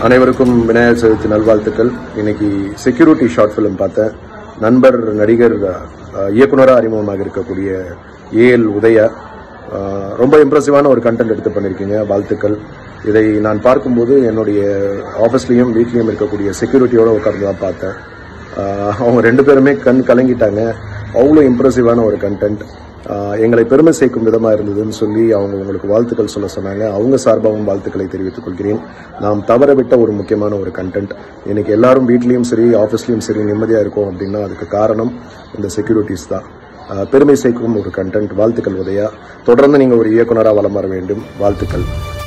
அனைவருக்கும் விநாயகர் சதுர்த்தி நல்வாழ்த்துக்கள் இன்னைக்கு செக்யூரிட்டி ஷார்ட் ஃபிலிம் பார்த்தேன் நண்பர் நடிகர் அஹ், இயக்குனரா அறிமுகமாக இருக்கக்கூடிய ஏஎல் உதயா அஹ், ரொம்ப இம்ப்ரெசிவான ஒரு கண்டென்ட் எடுத்து பண்ணியிருக்கீங்க வாழ்த்துக்கள் இதை நான் பார்க்கும்போது என்னுடைய ஆஃபீஸ்லேயும் வீட்லேயும் இருக்கக்கூடிய செக்யூரிட்டியோட உட்கார்ந்து தான் பார்த்தேன் அஹ், அவங்க ரெண்டு பேருமே கண் கலங்கிட்டாங்க அவ்வளோ இம்ப்ரெசிவான ஒரு கண்டென்ட் எங்களை பெருமை சேர்க்கும் விதமாக இருந்ததுன்னு சொல்லி அவங்க உங்களுக்கு வாழ்த்துக்கள் சொல்ல சொன்னாங்க அவங்க சார்பாகவும் வாழ்த்துக்களை தெரிவித்துக் கொள்கிறேன் நாம் தவறவிட்ட ஒரு முக்கியமான ஒரு கண்டென்ட் இன்னைக்கு எல்லாரும் வீட்லேயும் சரி ஆஃபீஸ்லேயும் சரி நிம்மதியாக இருக்கும் அப்படின்னா அதுக்கு காரணம் இந்த செக்யூரிட்டிஸ் தான் அஹ், பெருமை சேர்க்கும் ஒரு கண்டென்ட் வாழ்த்துக்கள் உதயா தொடர்ந்து நீங்கள் ஒரு இயக்குனராக வலம் வர வேண்டும் வாழ்த்துக்கள்